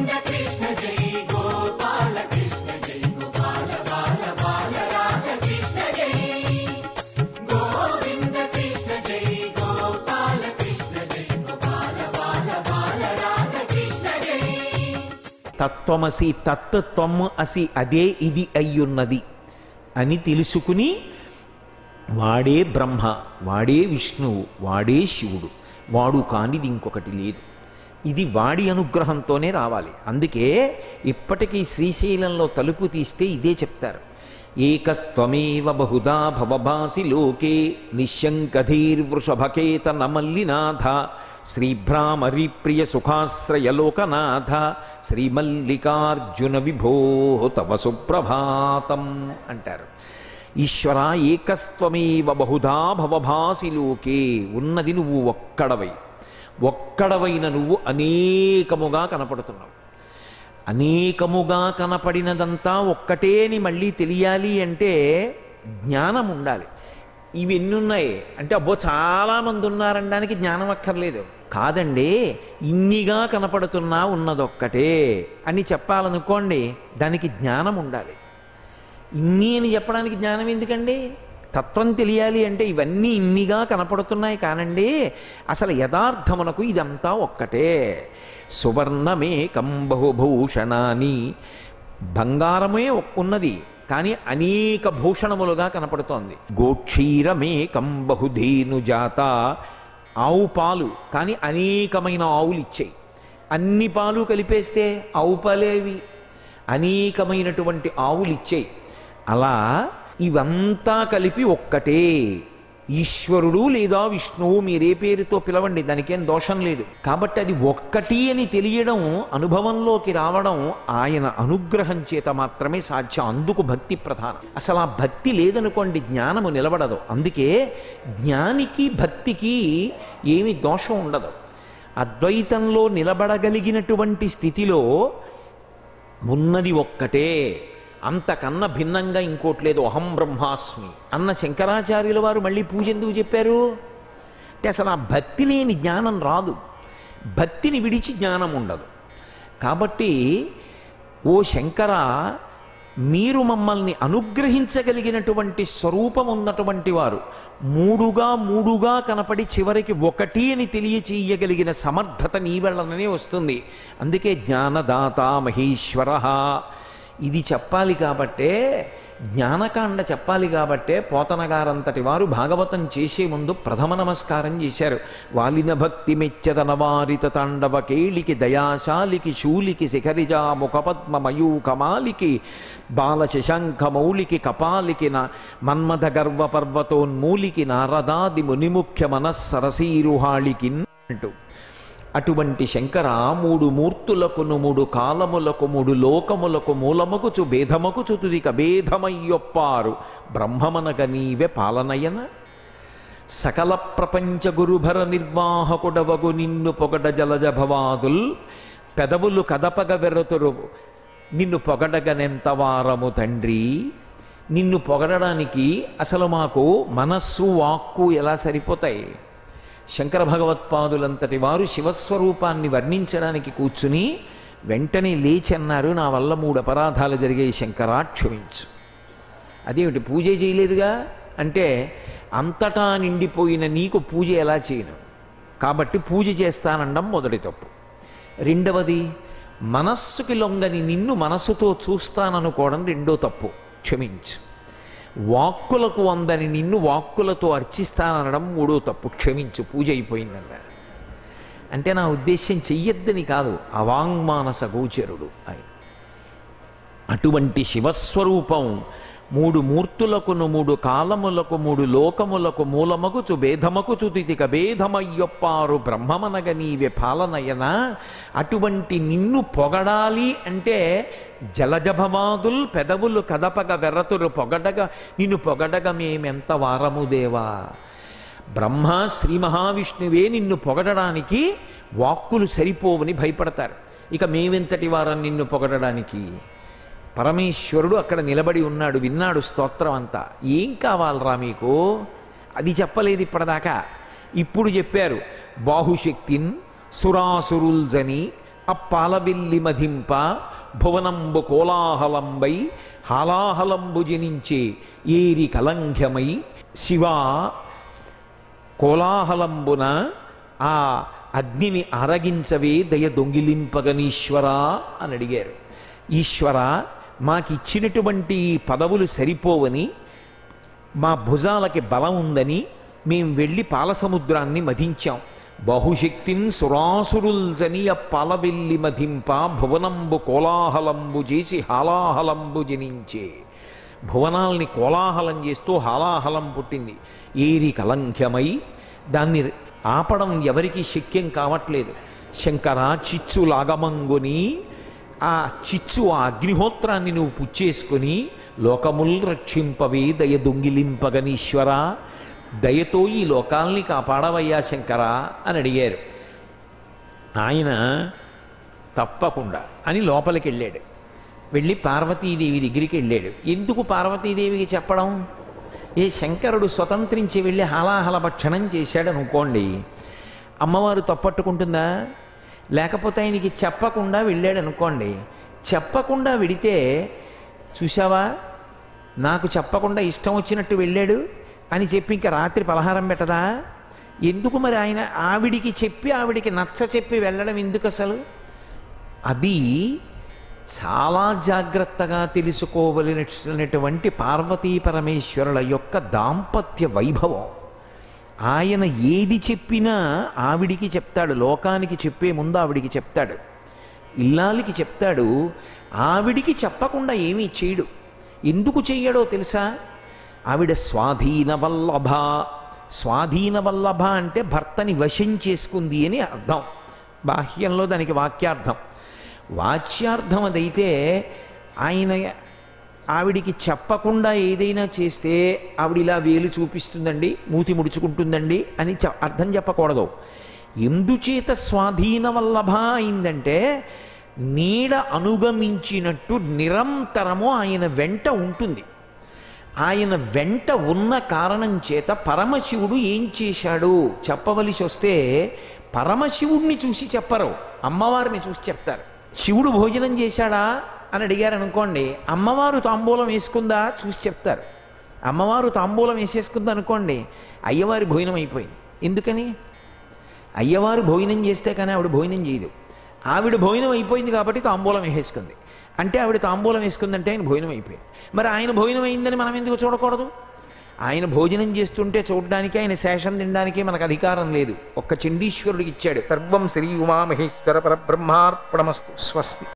తత్వమసి తత్వం అసి అదే ఇది అయ్యున్నది అని తెలుసుకుని వాడే బ్రహ్మ వాడే విష్ణువు వాడే శివుడు వాడు కానిది ఇంకొకటి లేదు ఇది వాడి అనుగ్రహంతోనే రావాలి అందుకే ఇప్పటికీ శ్రీశైలంలో తలుపు తీస్తే ఇదే చెప్తారు ఏకస్త్వమేవ బహుదా భవభాసి లోకే నిశంకధీర్వృషభకేత నమల్లినాథ శ్రీభ్రామరి ప్రియ సుఖాశ్రయ లోకనాథ శ్రీమల్లికార్జున విభో తవ సుప్రభాతం అంటారు ఈశ్వర ఏకస్త్వమేవ బహుధా భవభాసి లోకే ఉన్నది నువ్వు ఒక్కడవై ఒక్కడవైన నువ్వు అనేకముగా కనపడుతున్నావు అనేకముగా కనపడినదంతా ఒక్కటే అని మళ్ళీ తెలియాలి అంటే జ్ఞానం ఉండాలి ఇవి ఎన్ని ఉన్నాయి అంటే అబ్బో చాలామంది ఉన్నారనడానికి జ్ఞానం అక్కర్లేదు కాదండి ఇన్నిగా కనపడుతున్నా ఉన్నదొక్కటే అని చెప్పాలనుకోండి దానికి జ్ఞానం ఉండాలి ఇన్ని అని చెప్పడానికి జ్ఞానం ఎందుకండి తత్వం తెలియాలి అంటే ఇవన్నీ ఇన్నిగా కనపడుతున్నాయి కానండి అసలు యథార్థమునకు ఇదంతా ఒక్కటే సువర్ణమే కంబహుభూషణాని బంగారమే ఉన్నది కానీ అనేక భూషణములుగా కనపడుతోంది గోక్షీరమే కంబహుధేను జాత ఆవు పాలు కానీ అనేకమైన ఆవులు ఇచ్చాయి అన్ని పాలు కలిపేస్తే ఆవు పాలేవి అనేకమైనటువంటి ఆవులు ఇచ్చాయి అలా ఇవంతా కలిపి ఒక్కటే ఈశ్వరుడు లేదా విష్ణువు మీరే పేరుతో పిలవండి దానికేం దోషం లేదు కాబట్టి అది ఒక్కటి అని తెలియడం అనుభవంలోకి రావడం ఆయన అనుగ్రహం చేత మాత్రమే సాధ్యం అందుకు భక్తి ప్రధానం అసలు ఆ భక్తి లేదనుకోండి జ్ఞానము నిలబడదు అందుకే జ్ఞానికి భక్తికి ఏమి దోషం ఉండదు అద్వైతంలో నిలబడగలిగినటువంటి స్థితిలో ఉన్నది ఒక్కటే అంతకన్నా భిన్నంగా ఇంకోటి లేదు అహం బ్రహ్మాస్మి అన్న శంకరాచార్యుల వారు మళ్ళీ పూజ ఎందుకు చెప్పారు అంటే అసలు ఆ భక్తి లేని జ్ఞానం రాదు భక్తిని విడిచి జ్ఞానం ఉండదు కాబట్టి ఓ శంకర మీరు మమ్మల్ని అనుగ్రహించగలిగినటువంటి స్వరూపం ఉన్నటువంటి వారు మూడుగా మూడుగా కనపడి చివరికి ఒకటి అని తెలియచేయగలిగిన సమర్థత నీ వల్లనే వస్తుంది అందుకే జ్ఞానదాత మహేశ్వర ఇది చెప్పాలి కాబట్టే జ్ఞానకాండ చెప్పాలి కాబట్టే పోతనగారంతటి వారు భాగవతం చేసే ముందు ప్రథమ నమస్కారం చేశారు వాలిన భక్తి మెచ్చదన వారిత తాండవ కేళికి దయాశాలికి శూలికి శిఖరిజా ముఖపద్మ మయూకమాలికి బాల శశాంఖ మౌలికి కపాలికి నా మన్మథ గర్వ పర్వతోన్మూలికి నారదాది మునిముఖ్య మనస్సరసీరుహాళికి అంటూ అటువంటి శంకర మూడు మూర్తులకును మూడు కాలములకు మూడు లోకములకు మూలమగుచు భేదమగుచు తుదిక భేదమయ్యొప్పారు బ్రహ్మమనగ నీవే పాలనయన సకల ప్రపంచ గురుభర నిర్వాహకుడవగు నిన్ను పొగడ జలజ భవాదుల్ పెదవులు కదపగ వెరతురు నిన్ను పొగడగనెంత వారము తండ్రి నిన్ను పొగడడానికి అసలు మాకు మనస్సు వాక్కు ఎలా సరిపోతాయి శంకర భగవత్పాదులంతటి వారు శివస్వరూపాన్ని వర్ణించడానికి కూర్చుని వెంటనే లేచి అన్నారు నా వల్ల మూడు అపరాధాలు జరిగాయి శంకరా క్షమించు అదేమిటి పూజ చేయలేదుగా అంటే అంతటా నిండిపోయిన నీకు పూజ ఎలా చేయను కాబట్టి పూజ చేస్తానడం మొదటి తప్పు రెండవది మనస్సుకి లొంగని నిన్ను మనస్సుతో చూస్తాననుకోవడం రెండో తప్పు క్షమించు వాక్కులకు అందని నిన్ను వాక్కులతో అర్చిస్తాననడం మూడో తప్పు క్షమించు పూజ అయిపోయిందన్న అంటే నా ఉద్దేశ్యం చెయ్యొద్దని కాదు అవాంగ్మానస గోచరుడు ఆయన అటువంటి శివస్వరూపం మూడు మూర్తులకును మూడు కాలములకు మూడు లోకములకు మూలమగుచు భేదమగుచు తితిక భేదమయ్యొప్పారు బ్రహ్మమనగ నీవే పాలనయన అటువంటి నిన్ను పొగడాలి అంటే జలజభమాదుల్ పెదవులు కదపగ వెర్రతురు పొగడగా నిన్ను పొగడగ మేమెంత వారము దేవా బ్రహ్మ శ్రీ మహావిష్ణువే నిన్ను పొగడడానికి వాక్కులు సరిపోవని భయపడతారు ఇక మేమెంతటి వారం నిన్ను పొగడడానికి పరమేశ్వరుడు అక్కడ నిలబడి ఉన్నాడు విన్నాడు స్తోత్రం అంతా ఏం కావాలరా మీకు అది చెప్పలేదు ఇప్పటిదాకా ఇప్పుడు చెప్పారు బాహుశక్తిన్ సురాసురుల్జని అప్పాలబిల్లి మధింప భువనంబు కోలాహలంబై హాలాహలంబు జనించే ఏరి కలంఘ్యమై శివ కోలాహలంబున ఆ అగ్నిని ఆరగించవే దయ దొంగిలింపగనీశ్వరా అని అడిగారు ఈశ్వర మాకిచ్చినటువంటి ఈ పదవులు సరిపోవని మా భుజాలకి బలం ఉందని మేం వెళ్ళి పాలసముద్రాన్ని మధించాం బహుశక్తిన్ సురాసురుల్జనియ పాలవెల్లి మధింప భువనంబు కోలాహలంబు చేసి హాలాహలంబు జనించే భువనాల్ని కోలాహలం చేస్తూ హాలాహలం పుట్టింది ఏరి కలంఖ్యమై దాన్ని ఆపడం ఎవరికి శక్యం కావట్లేదు శంకర చిచ్చు లాగమంగుని ఆ చిచ్చు ఆ అగ్నిహోత్రాన్ని నువ్వు పుచ్చేసుకొని లోకముల్ రక్షింపవే దయ దొంగిలింపగనీశ్వర దయతో ఈ లోకాల్ని కాపాడవయ్యా శంకర అని అడిగారు ఆయన తప్పకుండా అని లోపలికి వెళ్ళాడు వెళ్ళి పార్వతీదేవి దగ్గరికి వెళ్ళాడు ఎందుకు పార్వతీదేవికి చెప్పడం ఏ శంకరుడు స్వతంత్రించి వెళ్ళి హలాహల భక్షణం చేశాడు అనుకోండి అమ్మవారు తప్పట్టుకుంటుందా లేకపోతే ఆయనకి చెప్పకుండా వెళ్ళాడు అనుకోండి చెప్పకుండా వెడితే చూసావా నాకు చెప్పకుండా ఇష్టం వచ్చినట్టు వెళ్ళాడు అని చెప్పి ఇంకా రాత్రి పలహారం పెట్టదా ఎందుకు మరి ఆయన ఆవిడికి చెప్పి ఆవిడికి నచ్చ చెప్పి వెళ్ళడం ఎందుకు అసలు అది చాలా జాగ్రత్తగా తెలుసుకోవలసినటువంటి పార్వతీ పరమేశ్వరుల యొక్క దాంపత్య వైభవం ఆయన ఏది చెప్పినా ఆవిడికి చెప్తాడు లోకానికి చెప్పే ముందు ఆవిడికి చెప్తాడు ఇల్లాలికి చెప్తాడు ఆవిడికి చెప్పకుండా ఏమీ చేయడు ఎందుకు చెయ్యడో తెలుసా ఆవిడ స్వాధీన వల్లభ స్వాధీన వల్లభ అంటే భర్తని వశం చేసుకుంది అని అర్థం బాహ్యంలో దానికి వాక్యార్థం వాచ్యార్థం అదైతే ఆయన ఆవిడికి చెప్పకుండా ఏదైనా చేస్తే ఆవిడ ఇలా వేలు చూపిస్తుందండి మూతి ముడుచుకుంటుందండి అని చె- అర్థం చెప్పకూడదు ఎందుచేత స్వాధీన వల్లభ అయిందంటే నీడ అనుగమించినట్టు నిరంతరము ఆయన వెంట ఉంటుంది ఆయన వెంట ఉన్న కారణం చేత పరమశివుడు ఏం చేశాడు చెప్పవలసి వస్తే పరమశివుడిని చూసి చెప్పరు అమ్మవారిని చూసి చెప్తారు శివుడు భోజనం చేశాడా అని అడిగారు అనుకోండి అమ్మవారు తాంబూలం వేసుకుందా చూసి చెప్తారు అమ్మవారు తాంబూలం వేసేసుకుందా అనుకోండి అయ్యవారి భోజనం అయిపోయింది ఎందుకని అయ్యవారు భోజనం చేస్తే కానీ ఆవిడ భోజనం చేయదు ఆవిడ భోజనం అయిపోయింది కాబట్టి తాంబూలం వేసేసుకుంది అంటే ఆవిడ తాంబూలం వేసుకుందంటే ఆయన భోజనం అయిపోయింది మరి ఆయన భోజనం అయిందని మనం ఎందుకు చూడకూడదు ఆయన భోజనం చేస్తుంటే చూడడానికి ఆయన శేషం తినడానికి మనకు అధికారం లేదు ఒక్క చండీశ్వరుడికి ఇచ్చాడు సర్వం శ్రీ ఉమామహేశ్వర పరబ్రహ్మార్పణమస్తు స్వస్తి